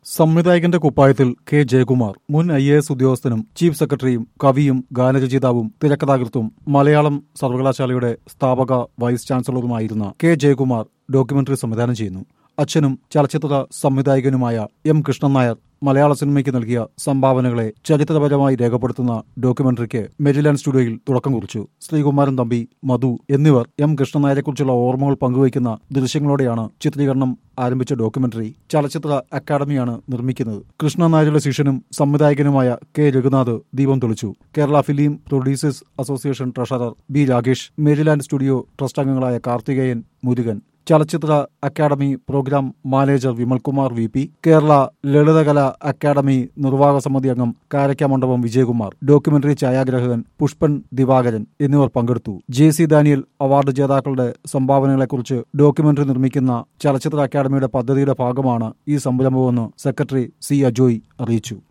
സംവിധായകന്റെ കുപ്പായത്തിൽ കെ ജയകുമാർ മുൻ I A S ഉദ്യോഗസ്ഥനും ചീഫ് സെക്രട്ടറിയും കവിയും ഗാനരചയിതാവും തിരക്കഥാകൃത്തും മലയാളം സർവകലാശാലയുടെ സ്ഥാപക വൈസ് ചാൻസലറുമായിരുന്ന കെ ജയകുമാർ ഡോക്യുമെന്ററി സംവിധാനം ചെയ്യുന്നു അച്ഛനും ചലച്ചിത്ര സംവിധായകനുമായ എം കൃഷ്ണൻ നായർ മലയാള സിനിമയ്ക്ക് നൽകിയ സംഭാവനകളെ ചരിത്രപരമായി രേഖപ്പെടുത്തുന്ന ഡോക്യുമെന്ററിക്ക് മെരിലാൻഡ് സ്റ്റുഡിയോയിൽ തുടക്കം കുറിച്ചു ശ്രീകുമാരൻ തമ്പി മധു എന്നിവർ എം കൃഷ്ണൻ നായരെക്കുറിച്ചുള്ള ഓർമ്മകൾ പങ്കുവയ്ക്കുന്ന ദൃശ്യങ്ങളോടെയാണ് ചിത്രീകരണം ആരംഭിച്ച ഡോക്യുമെന്ററി ചലച്ചിത്ര അക്കാദമിയാണ് നിർമ്മിക്കുന്നത് കൃഷ്ണൻ നായരുടെ ശിഷ്യനും സംവിധായകനുമായ കെ രഘുനാഥ് ദീപം തെളിച്ചു Kerala film producers association treasurer B Rakesh Merryland studio trust അംഗങ്ങളായ കാർത്തികേയൻ മുരുകൻ ചലച്ചിത്ര academy program manager Vimalkumar V P Kerala Lalithakala academy നിർവാഹക സമിതി അംഗം കാരക്കാമണ്ഡപം വിജയകുമാർ ഡോക്യുമെന്ററി ഛായാഗ്രാഹകൻ പുഷ്പൻ ദിവാകരൻ എന്നിവർ പങ്കെടുത്തു ജെ സി ദാനിയൽ അവാർഡ് ജേതാക്കളുടെ സംഭാവനകളെക്കുറിച്ച് ഡോക്യുമെന്ററി നിർമ്മിക്കുന്ന ചലച്ചിത്ര അക്കാദമിയുടെ പദ്ധതിയുടെ ഭാഗമാണ് ഈ സംരംഭമെന്ന് സെക്രട്ടറി സി അജോയ് അറിയിച്ചു